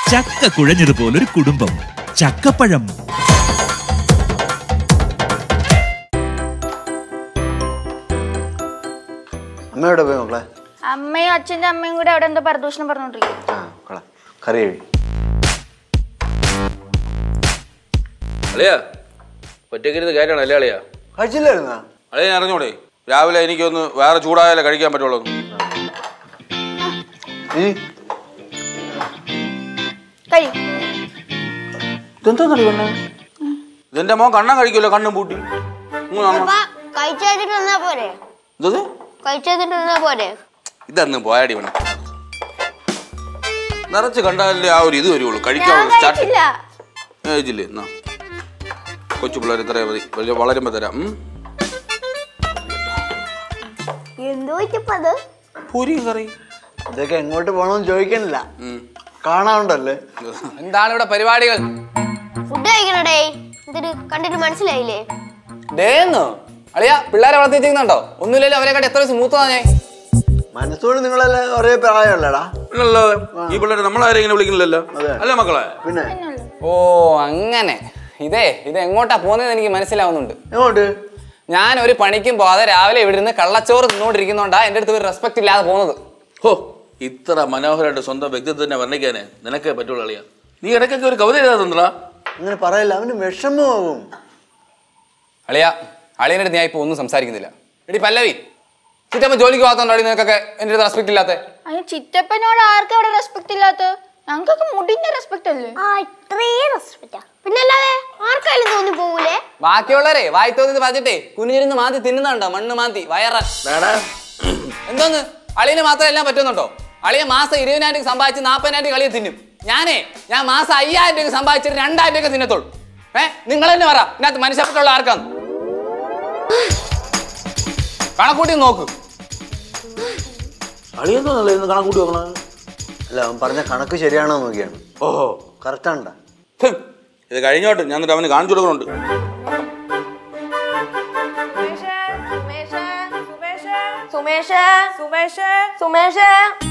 ചക്ക കുഴഞ്ഞതുപോലൊരു കുടുംബം ചക്കപ്പഴം അമ്മയോടെ പോയി മക്കളെ അമ്മയും അച്ഛന്റെ അമ്മയും കൂടെ അവിടെ എന്തോ പരദൂഷണം പറഞ്ഞോണ്ടിരിക്കും ആ മക്കളെ കറി കഴി അളിയാ ഒറ്റയ്ക്കിരുന്ന് കാര്യമാണ് അല്ലേ അളിയാ കഴിച്ചില്ലായിരുന്നാ അളിയ ഞാൻ അറിഞ്ഞൂടെ രാവിലെ എനിക്കൊന്ന് വേറെ ചൂടായാലേ കഴിക്കാൻ പറ്റുള്ളൂ നീ കഴി ഇതെന്താ നടിക്കണ്ണ ഇതെന്റെ മോൻ കണ്ണം കഴിക്കുമല്ലോ കണ്ണും പൂട്ടി ഉം, അമ്മ. കഴിച്ചിട്ട് നിന്നാ പോരെ ഇതത് കഴിച്ചിട്ട് നിന്നാ പോരെ ഇതന്ന് പോയാടി വേണം നിറച്ച് കണ്ടാലേ ആ ഒരു ഇത് വരുള്ളൂ ഞാൻ കഴിക്കാനുള്ള സ്റ്റാർട്ട് കഴിച്ചില്ല കഴിച്ചില്ലേ എന്നാ കൊച്ചു പിള്ളേർ ഇത്രയും മതി വലിയ വളരുമ്പോ തരാം ഉം. എന്തോ അത് പൂരിയും കറി ഇതൊക്കെ എങ്ങോട്ട് പോകണമെന്ന് ചോദിക്കണില്ല ഉം. കാണാനുണ്ടല്ലേ എന്താണ് ഇവിടെ പരിപാടികൾ ഫുഡ് കഴിക്കണടേ എന്തൊരു കണ്ടിട്ട് മനസ്സിലായില്ലേ ഡേന്നോ അളിയ പിള്ളേരെ വളർത്തി വെച്ചിരിക്കുന്നുണ്ടോ ഒന്നുമില്ലല്ലോ അവരെക്കാട്ടി എത്ര സ്മൂത്താ ഞാൻ മനസ്സോട് നിങ്ങളെല്ലാം ഒരേ പ്രായമല്ലേടാ പിന്നല്ലോ ഈ പിള്ളേരെ നമ്മളാരും ഇങ്ങനെ വിളിക്കുന്നില്ലല്ലോ അതെ. അല്ലേ മക്കളെ പിന്നെ ഓ അങ്ങനെ ഇതേ ഇത് എങ്ങോട്ടാ പോകുന്നതെന്ന് എനിക്ക് മനസ്സിലാവുന്നുണ്ട് എങ്ങോട്ട് ഞാൻ ഒരു പണിക്കും പോകാതെ രാവിലെ ഇവിടെ നിന്ന് കള്ളച്ചോറ് തിന്നുകൊണ്ടിരിക്കുന്നോണ്ടാ എൻ്റെ അടുത്ത് ഒരു റെസ്പെക്ട് ഇല്ലാതെ പോകുന്നത് ഹോ ഇത്ര മനോഹരമായിട്ട് സ്വന്തം വ്യക്തിത്വത്തിനെ വർണ്ണിക്കാനേ നിനക്കേ പറ്റുള്ളൂ അളിയാ നീ ഇടയ്ക്കൊക്കെ ഒരു കവിത എഴുതാ തന്നടാ അങ്ങനെ പറയല്ല അവന് വിഷമമാകും അളിയ അളിയൻ്റെ അടുത്ത് ഞാൻ ഇപ്പോൾ ഒന്നും സംസാരിക്കുന്നില്ല എടി പല്ലവി ചിറ്റമ്മ ജോലിക്ക് പോകാത്തോണ്ടാടി നിനക്കൊക്കെ എൻ്റെ അടുത്ത് റെസ്പെക്ട് ഇല്ലാത്ത അതിന് ചിറ്റപ്പനോട് ആർക്കും അവിടെ റെസ്പെക്ട് ഇല്ലാത്ത ഞങ്ങൾക്കൊക്കെ മുടിന്റെ റെസ്പെക്ട് അല്ലേ ആ ഇത്രയും റെസ്പെക്റ്റാ പിന്നല്ലാതെ ആർക്കായാലും തോന്നി പോകൂലേ ബാക്കിയുള്ളവരെ വായി തോന്നിയത് പറഞ്ഞിട്ടേ കുനിഞ്ഞിരുന്ന് മാറ്റി തിന്നുന്നുണ്ടോ മണ്ണ് മാറ്റി വയറ എന്തോന്ന് അളിയന് മാത്രം എല്ലാം പറ്റുന്നുണ്ടോ അളിയ മാസം ഇരുപതിനായിരം രൂപ സമ്പാദിച്ച് നാൽപ്പതിനായിരം രൂപ കളിയെ തിന്നും ഞാനേ ഞാൻ മാസം അയ്യായിരം രൂപ സമ്പാദിച്ചിട്ട് രണ്ടായിരം രൂപ തിന്നത്തുള്ളൂ ഏ നിങ്ങൾ തന്നെ പറ ഇതിനകത്ത് മനുഷ്യപ്പെട്ടുള്ള ആർക്കാന്ന് കണക്കൂട്ടി നോക്ക് അളിയെന്തോന്നല്ലേ ഇന്ന് കണക്കൂട്ടി നോക്കണ അല്ല അവൻ പറഞ്ഞ കണക്ക് ശരിയാണോ നോക്കിയാണ് ഓഹോ കറക്റ്റാണ്ടാ ഹും. ഇത് കഴിഞ്ഞോട്ട് ഞാൻ എന്നിട്ട് അവന് കാണിച്ചു കൊടുക്കുന്നുണ്ട് സുമേഷ് സുമേഷ് സുമേഷ്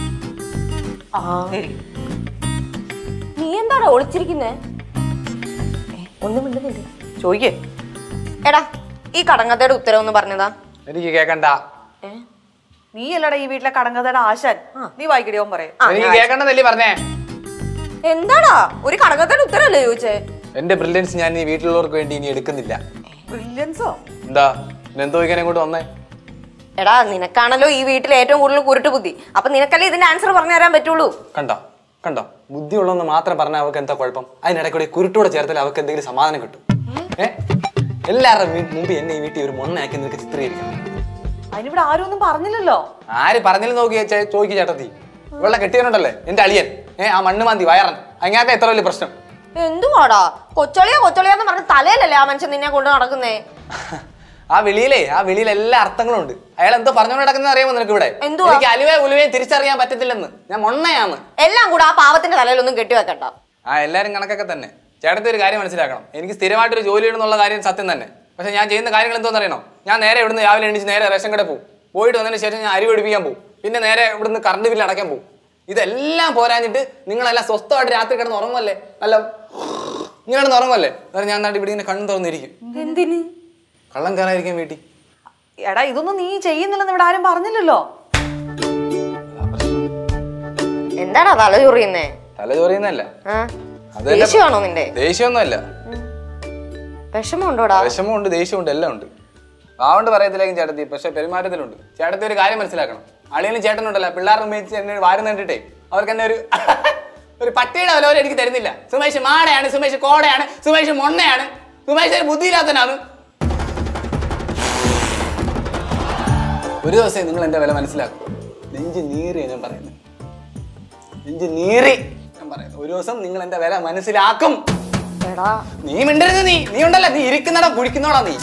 നീ എന്താടാ ഒളിച്ചിരിക്കുന്നേ ഒന്നും മിണ്ടുന്നില്ല ചോദിക്കേ എടാ ഈ കടങ്കഥയുടെ ഉത്തരം ഒന്ന് പറഞ്ഞതാ എനിക്ക് കേക്കണ്ട നീ അല്ലടാ ഈ വീട്ടിലെ കടങ്കഥയുടെ ആശാൻ നീ വായിക്കടിയോ പറയും എനിക്ക് കേക്കണ്ടെന്നല്ലേ പറഞ്ഞേ എന്താടാ ഒരു കടങ്കഥയുടെ ഉത്തരല്ലേ ചോദിച്ചേ എന്റെ ബ്രില്യൻസ് ഞാൻ ഈ വീട്ടിലുള്ളവർക്ക് വേണ്ടി ഇനി എടുക്കുന്നില്ല ബ്രില്യൻസോ എന്താ എന്തോ ഇങ്ങനെ ഇങ്ങോട്ട് വന്നേ എടാ നിനക്കാണല്ലോ ഈ വീട്ടിൽ ഏറ്റവും കൂടുതൽ കുരുട്ട് ബുദ്ധി അപ്പൊ നിനക്കല്ലേ ഇതിന്റെ ആൻസർ പറഞ്ഞു തരാൻ പറ്റുള്ളൂ കണ്ടോ കണ്ടോ ബുദ്ധിയുള്ളതെന്ന് മാത്രം പറഞ്ഞാൽ അവർക്ക് എന്താ കുഴപ്പം അതിനിടയ്ക്കൂടെ കുരുട്ടൂടെ ചേർത്താൽ അവർക്ക് എന്തെങ്കിലും സമാധാനം കിട്ടും ഏ എല്ലാവരുടെ വീ- മുമ്പ് എന്നെ ഈ വീട്ടിൽ ഒരു മൊണ്ണയാക്കി നിനക്ക് ചിത്രീകരിക്കണം അതിനിവിടെ ആരും ഒന്നും പറഞ്ഞില്ലല്ലോ ആര് പറഞ്ഞാലും നോക്കി ചോദിക്കും ചേട്ടത്തി ഇവളുടെ കെട്ടിയനുണ്ടല്ലേ എന്റെ അളിയൻ ഏ ആ മണ്ണ് മാന്തി വയറൻ അങ്ങാക്ക എത്ര വലിയ പ്രശ്നം എന്തുവാടാ കൊച്ചളിയാ കൊച്ചളിയാന്ന് പറഞ്ഞ തലയിലല്ലേ ആ മനുഷ്യൻ നിന്നെ കൊണ്ട് നടക്കുന്നേ ആ വിളിയിലേ ആ വിളിയിൽ എല്ലാ അർത്ഥങ്ങളും ഉണ്ട് അയാൾ എന്തോ പറഞ്ഞുകൊണ്ട് നടക്കുന്നത് അറിയാമോ നിനക്ക് ഇവിടെ എന്തുവാ? എനിക്ക് അലുവേ ഉലുവേ തിരിച്ചറിയാൻ പറ്റത്തില്ലെന്ന് ഞാൻ മൊണ്ണയാന്ന് എല്ലാം കൂടെ ആ പാവത്തിന്റെ തലയിലൊന്നും കെട്ടിവെക്കണ്ട ആ എല്ലാരും കണക്കൊക്കെ തന്നെ ചേട്ടത്തി ഒരു കാര്യം മനസ്സിലാക്കണം എനിക്ക് സ്ഥിരമായിട്ടൊരു ജോലി ഇടുന്നുള്ള കാര്യം സത്യം തന്നെ പക്ഷെ ഞാൻ ചെയ്യുന്ന കാര്യങ്ങൾ എന്തോന്ന് അറിയണോ ഞാൻ നേരെ ഇവിടുന്ന് രാവിലെ എണീച്ച് നേരെ റേഷൻ കടയിൽ പോകും പോയിട്ട് വന്നതിന് ശേഷം ഞാൻ അരി പിടിപ്പിക്കാൻ പോകും പിന്നെ നേരെ ഇവിടുന്ന് കറണ്ട് ബില്ല് അടയ്ക്കാൻ പോകും ഇതെല്ലാം പോരാഞ്ഞിട്ട് നിങ്ങളെല്ലാം സ്വസ്ഥമായിട്ട് രാത്രി കിടന്ന് ഉറങ്ങുമല്ലേ അല്ല ഇങ്ങനെ കിടന്ന് ഉറങ്ങുമല്ലേ അന്നേരം ഞാൻ നാട്ടിൽ ഇവിടെ ഇങ്ങനെ കണ്ണു തുറന്നിരിക്കും എന്തിന് കള്ളം കയറാതിരിക്കാൻ വീട്ടിൽ എടാ ഇതൊന്നും നീ ചെയ്യുന്നില്ലെന്ന് ഇവിടെ ആരും പറഞ്ഞില്ലല്ലോ എന്താടാ തല ചൊറിയുന്നേ തല ചോറിയുന്നല്ല ആ? അതല്ല- ദേഷ്യമാണോ നിന്റെ ദേഷ്യമൊന്നുമല്ല വിഷമമുണ്ടോടാ വിഷമമുണ്ട് ദേഷ്യമുണ്ട് എല്ലാം ഉണ്ട് പാവണ്ട് പറയത്തിലേക്കും ചേട്ടത്തി പക്ഷെ പെരുമാറ്റത്തിലുണ്ട് ചേട്ടത്തി ഒരു കാര്യം മനസ്സിലാക്കണം അളിയനും ചേട്ടനുണ്ടല്ലോ പിള്ളേരുടെ ഉപയോഗിച്ച് എന്നെ വാരം കണ്ടിട്ടേ അവർക്ക് എന്നെ ഒരു ഒരു പട്ടിയുടെ വില പോലും എനിക്ക് തരുന്നില്ല സുമേഷ് മാടയാണ് സുമേഷ് കോടയാണ് സുമേഷ് മൊണ്ണയാണ് സുമേഷ് ഒരു ബുദ്ധിയില്ലാത്തനാണ് ഒരു ദിവസം നിങ്ങൾ എന്റെ വില മനസ്സിലാക്കും നെഞ്ച് നീറി ഞാൻ പറയുന്നത് നെഞ്ച് നീറി ഞാൻ പറയുന്നത് ഒരു ദിവസം നിങ്ങൾ എന്റെ വില മനസ്സിലാക്കും എടാ നീ മിണ്ടരുത് നീ നീ ഉണ്ടല്ലോ നീ ഇരിക്കുന്നടാ കുടിക്കുന്നോടാ നീ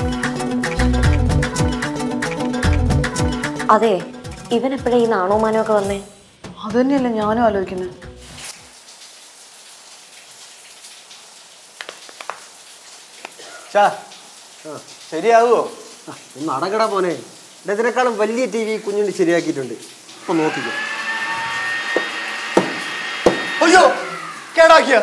അതെ ഇവൻ എപ്പോഴാ ഈ നാണോ മാനോ ഒക്കെ വന്നേ അത് തന്നെയല്ലേ ഞാനും ആലോചിക്കുന്നത് ചാ ആ, ശരിയാകുമോ ആ, ഒന്ന് അടക്കടാ പോനെ ഇതിനേക്കാളും വലിയ ടി വി കുഞ്ഞുണ്ട് ശരിയാക്കിയിട്ടുണ്ട് അപ്പൊ നോക്കിക്കോ അയ്യോ കേടാ ഉണ്ടാക്കിയ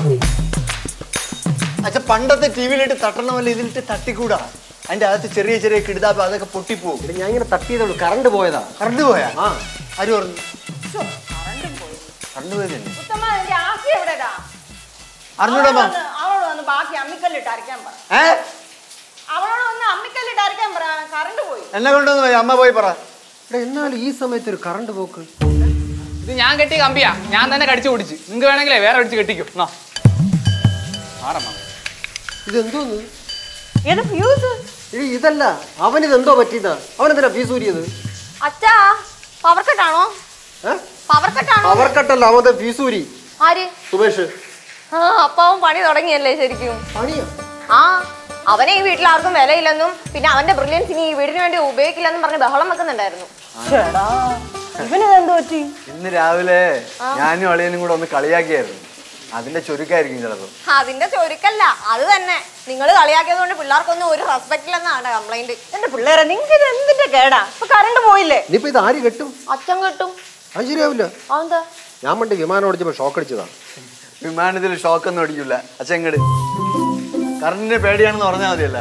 അച്ഛ പണ്ടത്തെ ടി വിയിലിട്ട് തട്ടണ പോലെ ഇതിലിട്ട് തട്ടിക്കൂടാ അതിന്റെ അകത്ത് ചെറിയ ചെറിയ കിടുതാപ്പ് അതൊക്കെ പൊട്ടിപ്പോവും ഞാൻ ഇങ്ങനെ തട്ടിയതുള്ളൂ കറണ്ട് പോയതാ കറണ്ട് പോയാ ആ ആര് പറഞ്ഞു കറണ്ട് പോയത് തന്നെ ഉത്തമ നിന്റെ ആസി എവിടെടാ അറിഞ്ഞൂടമ്മ അവളോട് വന്ന് ബാക്കി അമ്മിക്കല്ലിട്ട് അരയ്ക്കാൻ പറ ഏ അവളോട് വന്ന് അമ്മിക്കല്ലിട്ട് അരയ്ക്കാൻ പറ കറണ്ട് പോയി എന്നെ കൊണ്ടുവന്ന് പോയി അമ്മ പോയി പറ എടാ എന്നാലും ഈ സമയത്ത് ഒരു കറണ്ട് പോക്ക് ഇത് ഞാൻ കെട്ടിയ കമ്പിയാ ഞാൻ തന്നെ കടിച്ചു പിടിച്ച് നിങ്ങൾക്ക് വേണമെങ്കിലേ വേറെ അടിച്ച് കെട്ടിക്കും എന്നാ ആടമ്മ ഇതെന്തോന്ന് ഏത് ഫ്യൂസ് എടി ഇതല്ല അവനിത് എന്തോ പറ്റിയതാ അവനെന്തിനാ ഫീസ് ഊരിയത് അച്ഛാ പവർ കട്ടാണോ പവർ കട്ടാണോ പവർ കട്ടല്ല അവന്റെ ഫീസ് ഊരി ആര് സുമേഷ് ആ അപ്പൊ അവൻ പണി തുടങ്ങിയല്ലേ ശരിക്കും പണിയാ ആ അവനെ ഈ വീട്ടിൽ ആർക്കും വിലയില്ലെന്നും പിന്നെ അവന്റെ ബ്രില്യൻസ് ഇനി ഈ വീടിന് വേണ്ടി ഉപയോഗിക്കില്ലെന്നും പറഞ്ഞ് ബഹളം വെക്കുന്നുണ്ടായിരുന്നു ഇവനിതെന്ത് പറ്റി ഇന്ന് രാവിലെ ഞാനും അളിയനും കൂടെ ഒന്ന് കളിയാക്കിയായിരുന്നു അതിന്റെ ചുരുക്കായിരിക്കും ചിലപ്പോ അതിന്റെ ചൊരുക്കല്ല അത് തന്നെ നിങ്ങൾ കളിയാക്കിയത് കൊണ്ട് പിള്ളേർക്കൊന്നും ഒരു റെസ്പെക്ട് ഇല്ലെന്നാണ് കംപ്ലൈന്റ് എന്റെ പിള്ളേരെ നിങ്ങൾക്ക് ഇത് എന്തിന്റെ കേടാ ഇപ്പൊ കറണ്ട് പോയില്ലേ ഇനിയിപ്പോ ഇത് ആര് കെട്ടും അച്ഛൻ കിട്ടും അത് ശരിയാവില്ല അതെന്താ ഞാൻ പണ്ട് വിമാനം ഓടിച്ചപ്പോ ഷോക്ക് അടിച്ചതാ വിമാനത്തിൽ ഷോക്കൊന്നും അടിക്കില്ല അച്ഛങ്ങട് കറണ്ടിന്റെ പേടിയാണെന്ന് പറഞ്ഞാൽ മതിയല്ല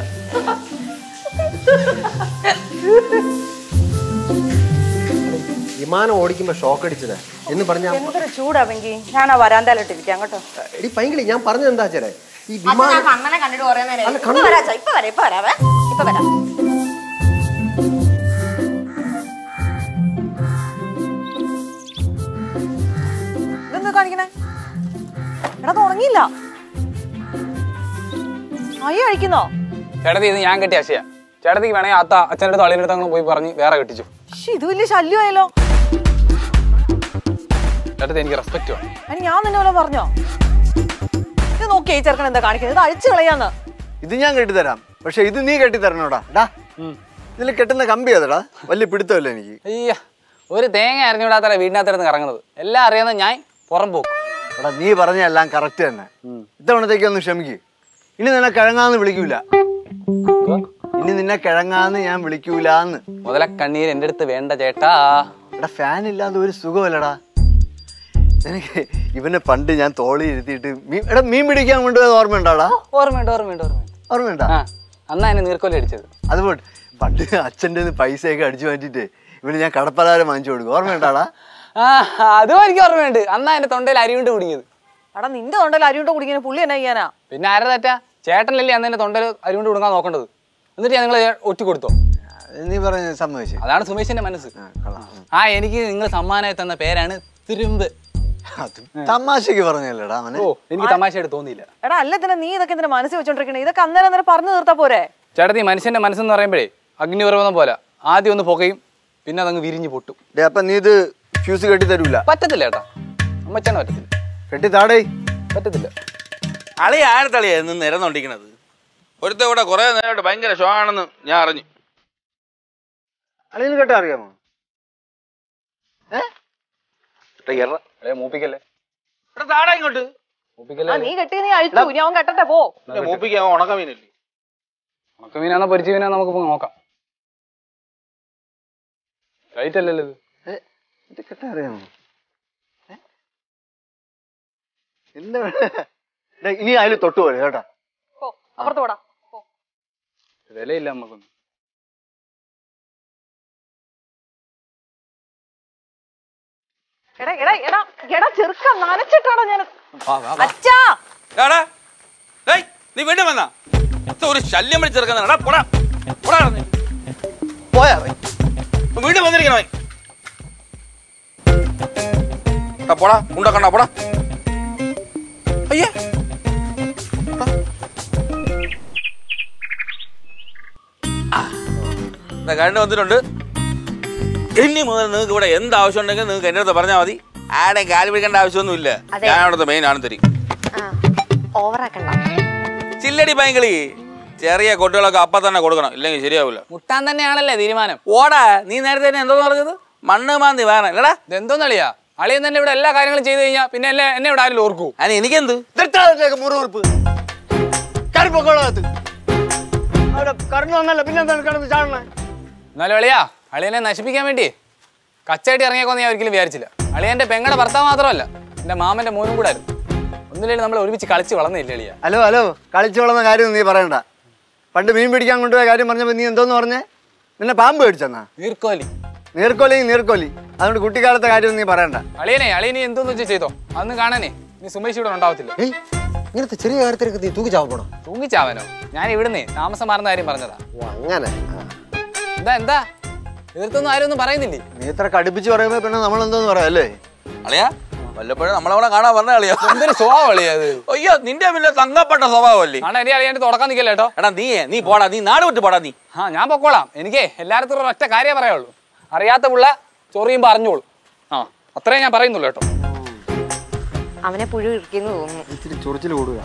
വിമാനം ഓടിക്കുമ്പോ ഷോക്ക് അടിച്ചതാ എന്ന് പറഞ്ഞ എന്തൊരു ചൂടാവെങ്കി ഞാൻ ആ വരാന്തയിലിട്ടിരിക്കാം കേട്ടോ എടി പൈങ്കിളി ഞാൻ പറഞ്ഞത് എന്താ ചേരെ ഈ അച്ഛൻ വിമാനം ഞാൻ കണ്ണനെ കണ്ടിട്ട് കുറേ നേരം അല്ല, ഇപ്പൊ കണ്ണ് വരാം അച്ഛാ, ഇപ്പൊ വരാം ഇപ്പൊ വരാവേ ഇപ്പൊ വരാം ഇതെന്താ കാണിക്കണേ എടാ അത് ഉണങ്ങിയില്ല അയ്യ കഴിക്കുന്നോ ചേട്ടത്തി ഇത് ഞാൻ കെട്ടിയ അശയാ ചേട്ടത്തിക്ക് വേണമെങ്കിൽ അത്ത അച്ഛൻ്റെ അടുത്ത് അളിയുടെ അടുത്ത് അങ്ങ് പോയി പറഞ്ഞ് വേറെ കെട്ടിച്ചു ശ്ശി, ഇത് വലിയ ശല്യമായല്ലോ ചേട്ടത്തി എനിക്ക് റെസ്പെക്റ്റ് വേണം അതിന് ഞാൻ നിന്നെ പോലെ പറഞ്ഞോ ഇത് നോക്കിയേ ഈ ചെറുക്കൻ എന്താ കാണിക്കുന്നത് ഇത് അഴിച്ചു കളയാന്ന് ഇത് ഞാൻ കെട്ടിത്തരാം പക്ഷെ ഇത് നീ കെട്ടിത്തരണോടാ ഡാ ഇതിൽ കെട്ടുന്ന കമ്പി അതടാ വലിയ പിടുത്തമല്ലേ എനിക്ക് അയ്യ ഒരു തേങ്ങ അറിഞ്ഞുവിടാത്ത വീടിനകത്തിരുന്ന് കറങ്ങുന്നത് എല്ലാം അറിയാവുന്ന ഞാൻ പുറം പോക്കും എടാ നീ പറഞ്ഞ എല്ലാം കറക്റ്റ് തന്നെ ഇത്തവണത്തേക്ക് ഒന്ന് ക്ഷമിക്ക് ഇനി നിന്നെ കിഴങ്ങാന്ന് വിളിക്കൂല ഇനി നിന്നെ കിഴങ്ങാന്ന് ഞാൻ വിളിക്കൂലാന്ന് മുതല കണ്ണീർ എൻ്റെ അടുത്ത് വേണ്ട ചേട്ടാ എടാ ഫാൻ ഇല്ലാതെ ഒരു സുഖമല്ലടാ എനിക്ക് ഇവനെ പണ്ട് ഞാൻ തോളി ഇരുത്തിയിട്ട് മീൻ എടാ മീൻ പിടിക്കാൻ കൊണ്ടുപോയത് ഓർമ്മയുണ്ടാടാ ഓർമ്മയുണ്ട് ഓർമ്മയുണ്ട് ഓർമ്മയുണ്ട് ഓർമ്മയുണ്ടാ ആ അന്നാ എന്നെ നീർക്കൊല്ലി അടിച്ചത് അതുപോലെ പണ്ട് അച്ഛൻ്റെ പൈസയൊക്കെ അടിച്ചു മാറ്റിട്ട് ഇവന് ഞാൻ കടപ്പലാരം വാങ്ങിച്ചു കൊടുക്കും ഓർമ്മയുണ്ടാടാ ആ അതും എനിക്ക് ഓർമ്മയുണ്ട് അന്നാ എന്റെ തൊണ്ടയിൽ അരിയുണ്ട് കുടുങ്ങിയത് എടാ നിന്റെ തൊണ്ടയിൽ അരിയുണ്ടോ കുടിക്കുന്ന പുള്ളി എന്നാ ചെയ്യാനാ പിന്നെ ആരാ തെറ്റാ ചേട്ടനല്ലേ അന്ന് എന്റെ തൊണ്ടയിൽ അരിയുണ്ട് കൊടുക്കാൻ നോക്കേണ്ടത് എന്നിട്ട് ഞാൻ നിങ്ങളെ ഒറ്റ കൊടുത്തോ നീ പറഞ്ഞ സമ്മതിച്ചു അതാണ് സുമേഷിന്റെ മനസ്സ് ആ എനിക്ക് നിങ്ങൾ സമ്മാനമായി തന്ന പേരാണ് തിരുമ്പ് അത് തമാശക്ക് പറഞ്ഞല്ലേടാ അവനെ ഓ എനിക്ക് തമാശയായിട്ട് തോന്നിയില്ല എടാ അല്ല തന്നെ നീ ഇതൊക്കെ എന്തിനാ മനസ്സിൽ വെച്ചോണ്ടിരിക്കണേ ഇതൊക്കെ അന്നേരം അന്നേരം പറഞ്ഞു തീർത്താ പോരെ ചേട്ടത്തി മനുഷ്യന്റെ മനസ്സെന്ന് പറയുമ്പോഴേ അഗ്നിപർവ്വതം പോലെ ആദ്യം ഒന്ന് പുകയും പിന്നെ അതങ്ങ് വിരിഞ്ഞ് പൊട്ടും ഡേ അപ്പൊ നീ ഇത് ഫ്യൂസ് കെട്ടി തരൂല പറ്റത്തില്ല ചേട്ടാ അമ്മച്ചാണ് പറ്റത്തില്ല കെട്ടി താടേ പറ്റത്തില്ല അളി ആഴത്തളിയാ നിന്ന് നിരന്നോണ്ടിരിക്കണത് ഒരുത്ത ഇവിടെ കുറെ നേരമായിട്ട് ഭയങ്കര ഷോ ആണെന്ന് ഞാൻ അറിഞ്ഞു അളിയന് കെട്ടാ അറിയാമോ മൂപ്പിക്കല്ലേ ഇവിടെ താടാ ഇങ്ങോട്ട് മൂപ്പിക്കല്ലേ നീ കെട്ടി നീ അഴിച്ചു ഇനി അവൻ കെട്ടട്ടെ പോ മൂപ്പിക്കാൻ ഉണക്കമീനല്ലേ ഉണക്ക മീനാണോ പൊരിച്ച മീനാണോ നമുക്ക് ഇപ്പൊ നോക്കാം റൈറ്റ് അല്ലല്ലോ ഇത് ഇത് കെട്ടാ അറിയാമോ ഏ? എന്താ ഡേ, ഇനി അതിൽ തൊട്ടു പോലെ കേട്ടാ പോ അപ്പുറത്ത് പോടാ പോ വിലയില്ല നമുക്കൊന്നും എടാ എടാ എടാ എടാ ചെറുക്ക നനച്ചിട്ടാടാ ഞാൻ വാ, വാ, വാ. അച്ഛാ എടാ, ഡേയ്, നീ വീണ്ടും വന്നാ ഇത് ഒരു ശല്യം വിളിച്ചെറുക്കുന്ന പോടാ പോടാ നീ. പോയാ വീണ്ടും വന്നിരിക്കണോ പോടാ ഉണ്ട കണ്ടാ പോടാ അയ്യേ കണ്ടു വന്നിട്ടുണ്ട് ഇനി മുതൽ നിങ്ങൾക്ക് ഇവിടെ എന്ത് ആവശ്യം ഉണ്ടെങ്കിൽ നിങ്ങൾക്ക് എൻ്റെ അടുത്ത് പറഞ്ഞാൽ മതി ആരുടെയും കാല് പിടിക്കേണ്ട ആവശ്യമൊന്നുമില്ല അതെ. ഞാൻ അവിടുത്തെ മെയിൻ ആണ് തരും ഓവറാക്കണ്ട ചില്ലടി പൈങ്കിളി ചെറിയ കൊട്ടുകളൊക്കെ അപ്പം തന്നെ കൊടുക്കണം ഇല്ലെങ്കിൽ ശരിയാവില്ല മുട്ടാൻ തന്നെയാണല്ലേ തീരുമാനം ഓടാ നീ നേരത്തെ തന്നെ എന്തോന്ന് പറഞ്ഞത് മണ്ണ് മാന്തി വേണം അല്ലടാ ഇതെന്തോന്നളിയാ അളിയൻ തന്നെ ഇവിടെ എല്ലാ കാര്യങ്ങളും ചെയ്തു കഴിഞ്ഞാൽ പിന്നെ എന്നെ എന്നെ ഇവിടെ ആരും ഓർക്കൂ അതിന് എനിക്കെന്ത് മുറിവുറുപ്പ് കരുപ്പൊക്കോളകത്ത് അവിടെ കറണ്ട് വന്നല്ല പിന്നെ എന്താണ് കിടന്ന് ചാടണേ എന്നാലും അളിയാ അളിയനെ നശിപ്പിക്കാൻ വേണ്ടി കച്ചായിട്ട് ഇറങ്ങിയേക്കോന്ന് ഞാൻ ഒരിക്കലും വിചാരിച്ചില്ല അളിയന്റെ പെങ്ങളുടെ ഭർത്താവ് മാത്രമല്ല എന്റെ മാമന്റെ മോനും കൂടെ ആയിരുന്നു ഒന്നുമില്ലെങ്കിൽ നമ്മൾ ഒരുമിച്ച് കളിച്ച് വളർന്നില്ല എളിയ ഹലോ ഹലോ കളിച്ചു വളർന്ന കാര്യം നീ പറയണ്ട പണ്ട് മീൻ പിടിക്കാൻ കൊണ്ടുപോയ കാര്യം പറഞ്ഞപ്പോൾ നീ എന്തോന്ന് പറഞ്ഞേ നിന്നെ പാമ്പ് മേടിച്ചെന്നാ നീർക്കോലി നീർക്കോലി നീർക്കോലി അതുകൊണ്ട് കുട്ടിക്കാലത്തെ കാര്യം നീ പറയണ്ട അളിയനെ അളിയനെ എന്തോന്ന് വെച്ചാൽ ചെയ്തോ അതൊന്നും കാണാനേ നീ സുമേഷ് ഇവിടെ ഉണ്ടാവത്തില്ല ഏയ് ഇങ്ങനത്തെ ചെറിയ കാര്യത്തിലേക്ക് നീ തൂക്കി ചാവ പോണം തൂങ്ങിച്ചാവനോ ഞാൻ ഇവിടുന്ന് താമസം മാറുന്ന കാര്യം പറഞ്ഞതാ ഓ അങ്ങനെ ആ. എന്താ എന്താ എതിർത്തൊന്നും ആരും ഒന്നും പറയുന്നില്ലേ നീ ഇത്ര കടുപ്പിച്ച് പറയുമ്പോൾ പിന്നെ നമ്മൾ എന്തോന്ന് പറയാം അല്ലേ അളിയാ വല്ലപ്പോഴും നമ്മളവിടെ കാണാൻ വന്ന അളിയാ എന്തൊരു സ്വഭാവം അളിയാ അത് അയ്യോ നിന്റെ പിന്നെ തങ്കപ്പെട്ട സ്വഭാവമല്ലേ നാളെ എന്റെ അളിയാണ്ട് തുടക്കാൻ നിൽക്കല്ലോ കേട്ടോ എടാ നീ നീ പോടാ നീ നാട് വിട്ട് പോടാ നീ ആ ഞാൻ പൊക്കോളാം എനിക്കേ എല്ലായിടത്തും ഒരു ഒറ്റ കാര്യമേ പറയുള്ളൂ അറിയാത്ത പിള്ള ചൊറിയുമ്പോ അറിഞ്ഞോളൂ ആ അത്രേ ഞാൻ പറയുന്നുള്ളൂ കേട്ടോ അവനെ പുഴു ഇരിക്കുന്നു തോന്നുന്നു ഇച്ചിരി ചൊറിച്ചിൽ കൂടുക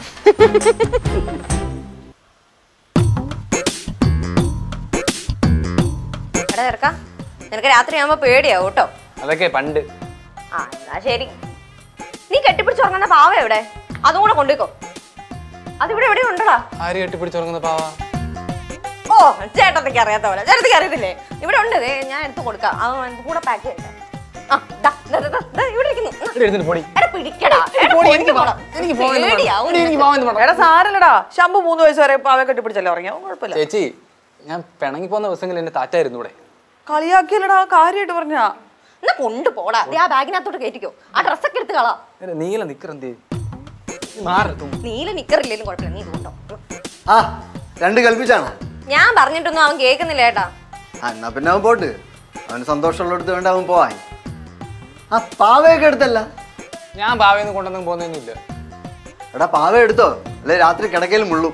എടാ ചെറുക്ക നിനക്ക് രാത്രി ആകുമ്പോ പേടിയാവും കേട്ടോ അതൊക്കെ പണ്ട് ആ എന്നാ ശരി നീ കെട്ടിപ്പിടിച്ചുറങ്ങുന്ന പാവ എവിടെ അതും കൂടെ കൊണ്ടുപോയിക്കോ അതിവിടെ എവിടെ ഉണ്ടടാ ആര് കെട്ടിപ്പിടിച്ചുറങ്ങുന്ന പാവാ ഓ ചേട്ടത്തേക്ക് അറിയാത്ത പോലെ ചേട്ടത്തേക്ക് അറിയത്തില്ലേ ഇവിടെ ഉണ്ട് ദേ, ഞാൻ എടുത്ത് കൊടുക്കാം അത് എനിക്ക് കൂടെ പാക്ക് ചെയ്യട്ടെ ആ, ദാ, ദാ, ദാ, ദാ, ദാ, ഇവിടെ ഇരിക്കുന്നു. ഇവിടെ ഇരുന്നിട്ട് പൊടി എടാ, പിടിക്കടാ. എടാ, പോടി, എനിക്ക് കൊണ്ടുപോടാ. എനിക്ക് പോകാൻ ഒന്ന് പേടിയാവും പോടി, എനിക്ക് നിനക്ക്. പോകാൻ ഒന്ന് പോടാ. എടാ സാരല്ലടാ ശമ്പു മൂന്ന് വയസ്സ് വരെ പാവെ കെട്ടിപ്പിടിച്ചല്ലേ ഉറങ്ങിയോ കുഴപ്പമില്ല ചേച്ചി ഞാൻ പിണങ്ങി പോകുന്ന ദിവസങ്ങളിൽ എന്റെ താറ്റായിരുന്നു ഇവിടെ കളിയാക്കിയല്ലടാ കാര്യമായിട്ട് പറഞ്ഞാ എന്നാ കൊണ്ടുപോടാ ദേ, ആ ബാഗിനകത്തോട്ട് കയറ്റിക്കോ ആ ഡ്രസ്സൊക്കെ എടുത്ത് കളാ എന്റെ നീല നിക്കറെന്തേ മാറത്തു നീല നിക്കറില്ലേലും കുഴപ്പമില്ല നീ ഇത് കൊണ്ടോ ആ രണ്ട് കൽപ്പിച്ചാണ് ഞാൻ പറഞ്ഞിട്ടൊന്നും അവൻ കേൾക്കുന്നില്ല ഏട്ടാ ആ എന്നാ പിന്നെ അവൻ പോട്ട് അവന് സന്തോഷമുള്ളിടത്ത് വേണ്ട അവൻ പോവാൻ ആ പാവയൊക്കെ എടുത്തല്ല ഞാൻ പാവയെന്ന് കൊണ്ടൊന്നും പോകുന്നൊന്നുമില്ല എടാ പാവ എടുത്തോ അല്ലെ രാത്രി കിടക്കയിൽ മുള്ളും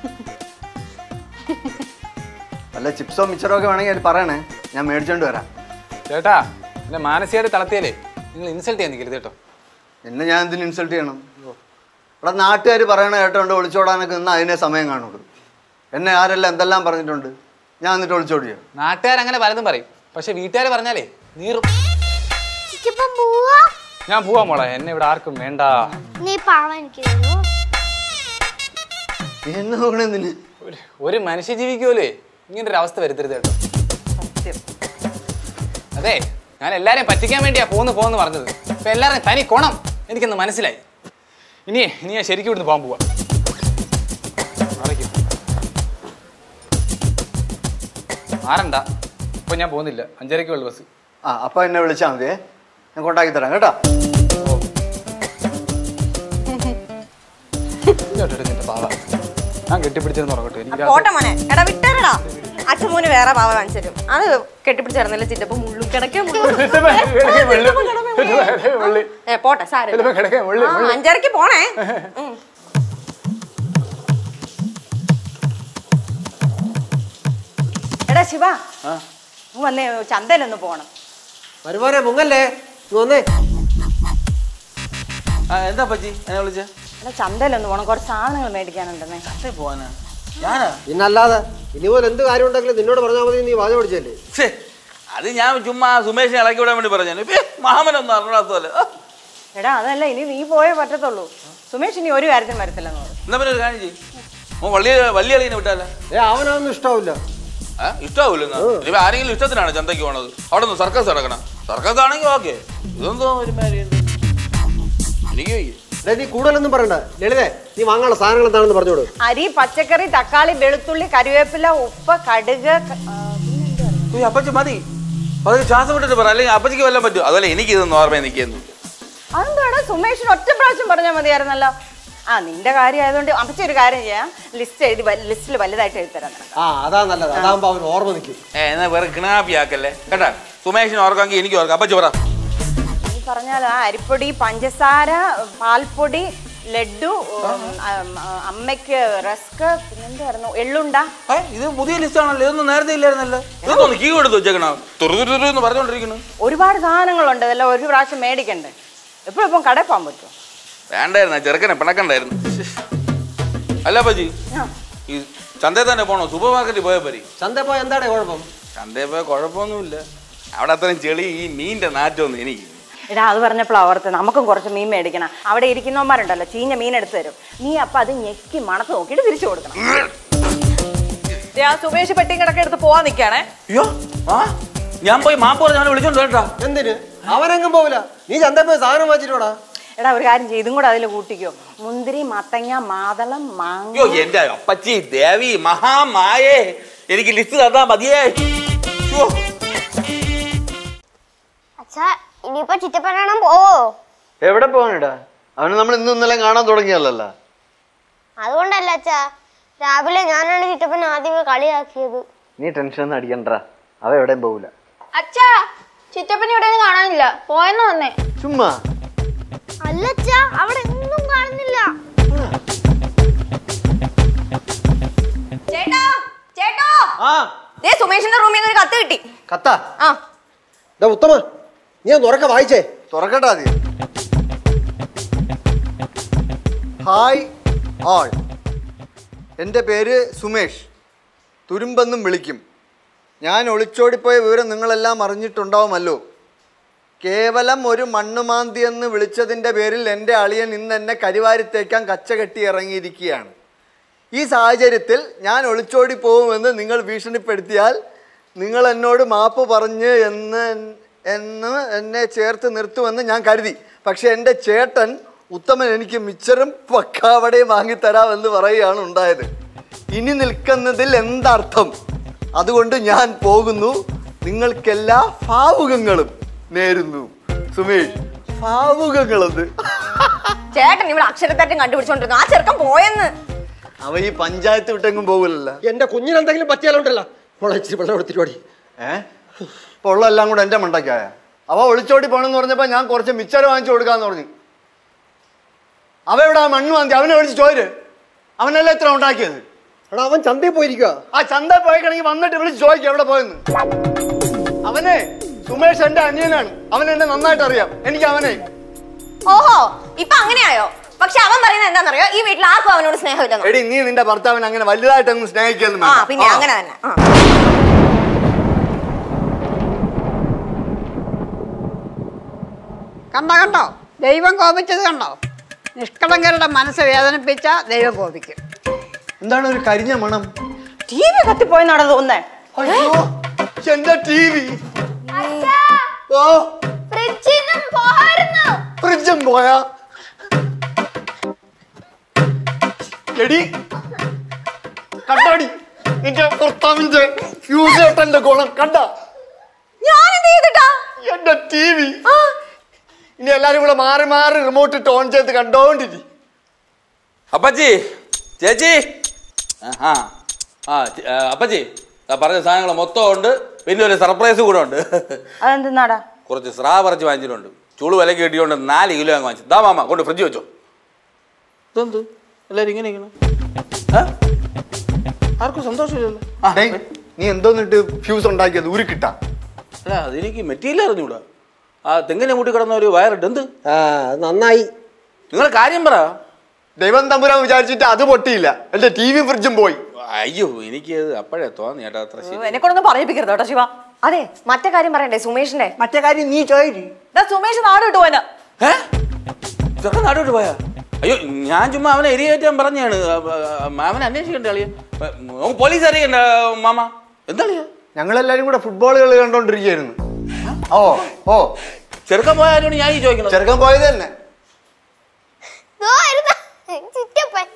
വല്ല ചിപ്സോ മിച്ചറോ ഒക്കെ വേണമെങ്കിൽ അതിൽ പറയണേ ഞാൻ മേടിച്ചോണ്ട് വരാം ചേട്ടാ എന്നെ മാനസികമായിട്ട് തളർത്തിയാലേ നിങ്ങൾ ഇൻസൾട്ട് ചെയ്യാൻ നിൽക്കരുത് കേട്ടോ എന്നെ ഞാൻ എന്തിനു ഇൻസൾട്ട് ചെയ്യണം ഇവിടെ നാട്ടുകാർ പറയണ കേട്ടോണ്ട് ഒളിച്ചോടാനൊക്കെ നിന്ന് അതിനെ സമയം കാണുള്ളൂ എന്നെ ആരെല്ലാം എന്തെല്ലാം പറഞ്ഞിട്ടുണ്ട് ഞാൻ എന്നിട്ട് ഒളിച്ചോടിയോ നാട്ടുകാർ അങ്ങനെ പലതും പറയും പക്ഷെ വീട്ടുകാർ പറഞ്ഞാലേ നീറും ഞാൻ പോവാ മോളെ എന്നെ ഇവിടെ ആർക്കും വേണ്ട നീ പാവം എനിക്ക് തരുമോ നീ എന്നെ നോക്കണെന്തിന് ഒരു ഒരു മനുഷ്യ ജീവിക്കുമല്ലേ ഇങ്ങനെ ഒരു അവസ്ഥ വരുത്തരുത് കേട്ടോ അതെ ഞാൻ എല്ലാരെയും പറ്റിക്കാൻ വേണ്ടിയാ പോന്ന് പോന്ന് പറഞ്ഞത് ഇപ്പൊ എല്ലാവരും തനി കോണം എനിക്കൊന്ന് മനസ്സിലായി ഇനി ഇനി ഞാൻ ശരിക്കും ഇവിടുന്ന് പോകാൻ പോവാ മാറിക്കോ. മാറണ്ട ഇപ്പൊ ഞാൻ പോകുന്നില്ല അഞ്ചരയ്ക്ക് ഉള്ളു ബസ് ആ അപ്പൊ എന്നെ വിളിച്ചാൽ മതിയേ ഞാൻ കൊണ്ടാക്കി തരാം കേട്ടോ ഇങ്ങോട്ട് നിന്റെ പാവ ഞാൻ കെട്ടിപ്പിടിച്ചെന്ന് ഉറങ്ങട്ടെ എനിക്ക് പോട്ടെ മോനെ എടാ വിട്ടേരടാ അച്ഛമോന് വേറെ പാവ കാണിച്ചു തരും അത് കെട്ടിപ്പിടിച്ചിരുന്നില്ല ചിറ്റപ്പം മുള്ളും കിടക്കേ ഏ പോട്ടെ സാരമില്ല ആ, അഞ്ചരക്ക് പോണേ ഉം. എടാ ശിവ നീ വന്നേ ചന്തയിലൊന്ന് പോണം വരുമാനെ മുങ്ങല്ലേ നീ വന്നേ ആ എന്താ പറ്റി എന്നെ വിളിച്ച എടാ ചന്തയിലൊന്ന് പോണം കുറച്ച് സാധനങ്ങൾ മേടിക്കാനുണ്ടെന്നേ പോവാനാ ഞാനാ പിന്നല്ലാതെ ഇനിപോലെ എന്ത് കാര്യം ഉണ്ടെങ്കിലും നിന്നോട് പറഞ്ഞാൽ മതി നീ വാചകം പഠിച്ചല്ലേ ഛേ, അത് ഞാൻ ചുമ്മാ സുമേഷിനെ ഇളക്കി വിടാൻ വേണ്ടി പറഞ്ഞു മാമനൊന്നും അറിഞ്ഞാത്ത പോലെ ആ, എടാ അതല്ല ഇനി നീ പോയേ പറ്റത്തുള്ളൂ സുമേഷ് ഇനി ഒരു കാര്യത്തിനും വരത്തില്ലെന്ന് പറഞ്ഞു എന്നാ പിന്നെ ഒരു കാര്യം ചെയ്യും ഓ വള്ളി വള്ളി അളിയെ വിട്ടാലോ ഏ അവനൊന്നും ഇഷ്ടാവില്ല ആ ഇഷ്ടാവൂല ഇപ്പൊ ആരെങ്കിലും ഇഷ്ടത്തിനാണ് ചന്തയ്ക്ക് പോണത് അവിടെ നിന്ന് സർക്കസ് നടക്കണം സർക്കസ് ആണെങ്കിൽ ഓക്കെ ഇതെന്തോ ഒരു മാതിരി ഉണ്ട്. എനിക്ക് വയ്യ. ഡേ നീ കൂടുതലൊന്നും പറയണ്ട ലളിതേ നീ വാങ്ങാനുള്ള സാധനങ്ങൾ എന്താണെന്ന് പറഞ്ഞോട് അരി പച്ചക്കറി തക്കാളി വെളുത്തുള്ളി കറിവേപ്പില ഉപ്പ് കടുക് ക- ആ, ഉയ്യ്, അപ്പച്ചി മതി പതിന് ശ്വാസം വിട്ടിട്ട് പറ അല്ലെങ്കിൽ അപ്പച്ചിക്ക് വല്ലതും പറ്റും അതുപോലെ എനിക്ക് ഇതൊന്നും ഓർമ്മ നിൽക്കുന്നു അതെന്താടാ സുമേഷിന് ഒറ്റ പ്രാവശ്യം പറഞ്ഞാൽ മതിയായിരുന്നല്ലോ ആ നിന്റെ കാര്യം ആയതുകൊണ്ട് അപ്പച്ച ഒരു കാര്യം ചെയ്യാം ലിസ്റ്റ് എഴുതി ലിസ്റ്റിൽ വലുതായിട്ട് എഴുതി തരാം നിനക്ക്. ആ അതാ നല്ലത് അതാകുമ്പോ അവൻ ഓർമ്മ നിൽക്കും ഏ എന്നാ വേറെ കിണാപ്പി ആക്കല്ലേ കേട്ടാ സുമേഷിന് ഓർക്കാമെങ്കിൽ എനിക്ക് ഓർക്കാം അപ്പച്ചി പറ നീ പറഞ്ഞാൽ ആ അരിപ്പൊടി പഞ്ചസാര പാൽപ്പൊടി ലഡു ഉം, ഉം, അമ്മയ്ക്ക് റസ്ക് പിന്നെന്തായിരുന്നു എള്ളുണ്ട ഏ, ഇത് പുതിയ ലിസ്റ്റ് ആണല്ലോ ഇതൊന്നും നേരത്തെ ഇല്ലായിരുന്നല്ലോ ഇതൊന്നും കീ കൊടുത്ത് വെച്ചേക്കണ തുറു തുറു തുറു എന്ന് പറഞ്ഞോണ്ടിരിക്കുന്നു ഒരുപാട് സാധനങ്ങളുണ്ട് ഇതെല്ലാം ഒരു പ്രാവശ്യം മേടിക്കണ്ടേ എപ്പോഴും ഇപ്പം കടയിൽ പോകാൻ പറ്റുമോ വേണ്ടായിരുന്നു ആ ചെറുക്കനെ പിണക്കണ്ടായിരുന്നു അല്ല അപ്പച്ചി ഈ ചന്തയിൽ തന്നെ പോണോ സൂപ്പർ മാർക്കറ്റിൽ പോയാൽ പോരി ചന്ത പോയ എന്താണ് കുഴപ്പം ചന്തയിൽ പോയാൽ കുഴപ്പമൊന്നുമില്ല അവിടെ അത്രയും ചെളി ഈ മീനിന്റെ നാറ്റമൊന്നും എനിക്ക് എടാ അത് പറഞ്ഞപ്പോൾ ഓർത്ത് നമുക്കും കുറച്ച് മീൻ മേടിക്കണം അവിടെ ഇരിക്കുന്നവന്മാരുണ്ടല്ലോ ചീഞ്ഞ മീൻ എടുത്തു തരും നീ അപ്പം അത് ഞെക്കി മണത്ത് നോക്കിയിട്ട് തിരിച്ചു കൊടുക്കണം ഞാൻ സുമേഷ് പെട്ടിയും കിടക്കെ എടുത്ത് പോവാൻ നിൽക്കുകയാണേ അയ്യോ ആ ഞാൻ പോയി മാപ്പ് പറഞ്ഞ് അവനെ വിളിച്ചോണ്ട് കേട്ടാ എന്തിന് അവനെങ്ങും പോവില്ല നീ ചന്ത പോയി സാധനം വാങ്ങിച്ചിട്ടോടാ എടാ ഒരു കാര്യം ചെയ്തും കൂടെ അതിൽ കൂട്ടിക്കോ മുന്തിരി മത്തങ്ങ മാതളം മാങ്ങ അയ്യോ എന്റെ അപ്പച്ചി ദേവി മഹാമായേ എനിക്ക് ലിസ്റ്റ് തന്നാ മതിയേ ശ്ശോ. അച്ഛാ ഇനിയിപ്പോ ചിറ്റപ്പനാണം പോവോ എവിടെ പോകാനിടാ അവന് നമ്മൾ ഇന്നും ഇന്നലെ കാണാൻ തുടങ്ങിയല്ലോ അതുകൊണ്ടല്ല അച്ഛാ രാവിലെ ഞാനാണ് ചിറ്റപ്പൻ ആദ്യമേ കളിയാക്കിയത് നീ ടെൻഷൻ ഒന്നും അടിക്കണ്ട അവ എവിടെയും പോകില്ല അച്ഛാ ചിറ്റപ്പൻ ഇവിടെ കാണാനില്ല പോയെന്ന് വന്നേ ചുമ്മാ അല്ല അച്ഛാ അവിടെ ഒന്നും കാണുന്നില്ല ചേട്ടാ ചേട്ടോ ആ ദേ സുമേഷിന്റെ റൂമിൽ നിന്ന് ഒരു കത്ത് കിട്ടി കത്ത ആ ഡാ ഉത്തമ നീ ഒന്ന് ഉറക്കെ വായിച്ചേ തുറക്കട്ടെ ആദ്യം ഹായ് ആൾ എൻ്റെ പേര് സുമേഷ് തുരുമ്പെന്നും വിളിക്കും ഞാൻ ഒളിച്ചോടിപ്പോയ വിവരം നിങ്ങളെല്ലാം അറിഞ്ഞിട്ടുണ്ടാവുമല്ലോ കേവലം ഒരു മണ്ണുമാന്തി എന്ന് വിളിച്ചതിൻ്റെ പേരിൽ എൻ്റെ അളിയൻ ഇന്ന് എന്നെ കരിവാരിത്തേക്കാൻ കച്ച കെട്ടി ഇറങ്ങിയിരിക്കുകയാണ് ഈ സാഹചര്യത്തിൽ ഞാൻ ഒളിച്ചോടി പോകുമെന്ന് നിങ്ങൾ ഭീഷണിപ്പെടുത്തിയാൽ നിങ്ങൾ എന്നോട് മാപ്പ് പറഞ്ഞ് എന്ന് എന്ന് എന്നെ ചേർത്ത് നിർത്തുമെന്ന് ഞാൻ കരുതി പക്ഷെ എൻ്റെ ചേട്ടൻ ഉത്തമൻ എനിക്ക് മിച്ചറും പക്കാവടയും വാങ്ങിത്തരാമെന്ന് പറയുകയാണ് ഉണ്ടായത് ഇനി നിൽക്കുന്നതിൽ എന്തർത്ഥം അതുകൊണ്ട് ഞാൻ പോകുന്നു നിങ്ങൾക്കെല്ലാ ഭാവുകങ്ങളും നേരുന്നു സുമേഷ് ഭാവുകങ്ങളെന്ന് ചേട്ടൻ ഇവിടെ അക്ഷരത്തേറ്റം കണ്ടുപിടിച്ചോണ്ടിരുന്നു ആ ചെറുക്കൻ പോയെന്ന് അവ ഈ പഞ്ചായത്ത് വിട്ടെങ്കും പോകില്ലല്ലോ എന്റെ കുഞ്ഞിനെന്തെങ്കിലും പറ്റിയാലുണ്ടല്ലോ മോളെ ഇച്ചിരി വെള്ളം എടുത്തിട്ട് ഓടി ഏ ഇപ്പൊ ഉള്ളതെല്ലാം കൂടെ എൻ്റെ മണ്ടയ്ക്കായ അവ ഒളിച്ചോടി പോണെന്ന് പറഞ്ഞപ്പോ ഞാൻ കുറച്ച് മിച്ചർ വാങ്ങിച്ചു കൊടുക്കാന്ന് പറഞ്ഞു അവ ഇവിടെ ആ മണ്ണ് വാങ്ങി അവനെ വിളിച്ച് ചോര് അവനല്ലേ എത്ര ഉണ്ടാക്കിയത് എടാ അവൻ ചന്തയിൽ പോയിരിക്കുക ആ ചന്ത പോയിക്കണെങ്കിൽ വന്നിട്ട് വിളിച്ച് ചോദിക്കും എവിടെ പോയെന്ന് അവനെ സുമേഷ് എന്റെ അനിയനാണ് അവൻ എന്നെ നന്നായിട്ട് അറിയാം എനിക്ക് അവനെ ഓഹോ ഇപ്പൊ അങ്ങനെയായോ പക്ഷെ അവൻ പറയുന്നത് എന്താണെന്നറിയോ ഈ വീട്ടിൽ ആർക്കും അവനോട് സ്നേഹമില്ലെന്നോ എടി നീ നിന്റെ ഭർത്താവിനെ അങ്ങനെ വലുതായിട്ടൊന്നും സ്നേഹിക്കുന്നു ആ പിന്നെ അങ്ങനെ തന്നെ ആ. കണ്ടോ കണ്ടോ ദൈവം കോപിച്ചത് കണ്ടോ നിഷ്കളങ്കരുടെ മനസ്സ് വേദനിപ്പിച്ച ദൈവം കോപിക്കും എന്താണ് ഒരു കരിഞ്ഞ മണം ടി വി കത്തിപ്പോയെന്നാണ് തോന്നുന്നേ അയ്യോ എന്റെ ടി വി ഓ ഫ്രിഡ്ജിൽ നിന്നും പോകായിരുന്നു ഫ്രിഡ്ജും പോയാ എടി കണ്ടോടി നിന്റെ ഭർത്താവിന്റെ ഫ്യൂസ് ഏട്ടന്റെ ഗുണം കണ്ട ഞാൻ എന്ത് ചെയ്തിട്ടാ എന്റെ ടി വി ഇനി എല്ലാരും കൂടെ മാറി മാറി റിമോട്ട് ഇട്ട് ഓൺ ചെയ്ത് കണ്ടോണ്ടിരി അപ്പച്ചി ചേച്ചി ആ ആ ചേ- ആ, അപ്പച്ചി ആ പറഞ്ഞ സാധനങ്ങൾ മൊത്തം ഉണ്ട് പിന്നെ ഒരു സർപ്രൈസ് കൂടെ ഉണ്ട് അതെന്തെന്നാടാ കുറച്ച് സ്രാ പറിച്ച് വാങ്ങിച്ചിട്ടുണ്ട് ചൂട് വിലക്ക് കിട്ടിയോണ്ട് നാല് കിലോ അങ്ങ് വാങ്ങിച്ചു ദാ മാമ കൊണ്ട് ഫ്രിഡ്ജ് വെച്ചോ ഇതെന്ത് എല്ലാരും ഇങ്ങനെ ഇങ്ങനെ ഏ? ആർക്കും സന്തോഷമില്ലല്ലോ ആ, ഡേയ്, നീ എന്തോന്നിട്ട് ഫ്യൂസ് ഉണ്ടാക്കിയത് ഉരുക്കിട്ടാ അല്ല അതെനിക്ക് മെറ്റീരിയൽ അറിഞ്ഞൂടാ ആ തെങ്ങിനെ മൂട്ടി കിടന്ന ഒരു വയറിട്ട് എന്ത് ആ അത് നന്നായി നിങ്ങൾ കാര്യം പറ ദൈവം തമ്പുരാൻ വിചാരിച്ചിട്ട് അത് പൊട്ടിയില്ല എന്റെ ടി വി ഫ്രിഡ്ജും പോയി അയ്യോ എനിക്ക് അപ്പോഴേ തോന്നി ചേട്ടാ അത്ര ശരി എന്നെ കൊണ്ടൊന്നും പറയിപ്പിക്കരുത് കേട്ടോ ശിവ അതെ മറ്റേ കാര്യം പറയണ്ടേ സുമേഷിന്റെ മറ്റേ കാര്യം നീ ചോദിച്ചു ദാ സുമേഷ് നാട് വിട്ടു പോയെന്ന് ഏ ചെറുക്കൻ നാടോട്ട് പോയാ അയ്യോ ഞാൻ ചുമ്മാ അവനെ എരിയേറ്റാൻ പറഞ്ഞാണ് അവനെ അന്വേഷിക്കണ്ടേ അളിയ പോലീസ് അറിയണ്ട മാമ എന്താ അളിയ ഞങ്ങളെല്ലാരും കൂടെ ഫുട്ബോൾ കളി കണ്ടോണ്ടിരിക്കുകയായിരുന്നു ഓ ഓ ചെറുക്കൻ പോയ ആരോട് ഞാൻ ഈ ചോദിക്കണം ചെറുക്കൻ പോയത് തന്നെ ദോ വരുന്നു ചിറ്റപ്പൻ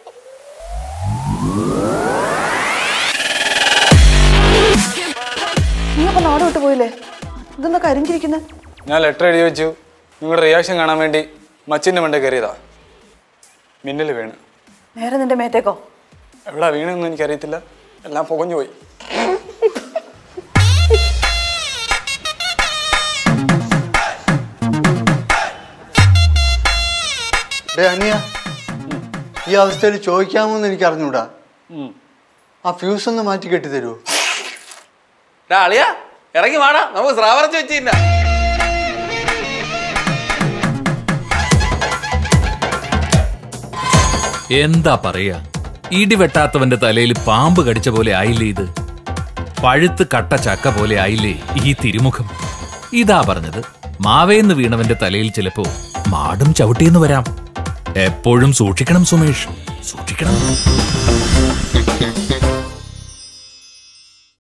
നീ അപ്പൊ നാട് വിട്ടു പോയില്ലേ ഇതെന്താ കരിഞ്ചിരിക്കുന്നത് ഞാൻ ലെറ്റർ എഴുതി വെച്ചു നിങ്ങളുടെ റിയാക്ഷൻ കാണാൻ വേണ്ടി മച്ചിൻ്റെ മണ്ടേ കയറിയതാ മിന്നൽ വീണ് നേരെ നിന്റെ മേത്തേക്കോ എവിടാ വീണെന്ന് എനിക്കറിയത്തില്ല എല്ലാം പുകഞ്ഞു പോയി ഡേ അനിയ ഈ അവസ്ഥയിൽ ചോദിക്കാമോന്ന് എനിക്ക് അറിഞ്ഞൂടാ ആ ഫ്യൂസ് ഒന്ന് മാറ്റി കെട്ടി തരുമോ ഡാ അളിയ ഇറങ്ങി വാടാ നമുക്ക് സ്രാ പറിച്ച് വെച്ചില്ല എന്താ പറയാ ഇടിവെട്ടാത്തവന്റെ തലയിൽ പാമ്പ് കടിച്ച പോലെ ആയില്ലേ ഇത് പഴുത്ത് കട്ട ചക്ക പോലെ ആയില്ലേ ഈ തിരുമുഖം ഇതാ പറഞ്ഞത് മാവേന്ന് വീണവന്റെ തലയിൽ ചിലപ്പോ മാടും ചവിട്ടിയെന്ന് വരാം എപ്പോഴും സൂക്ഷിക്കണം സുമേഷ് സൂക്ഷിക്കണം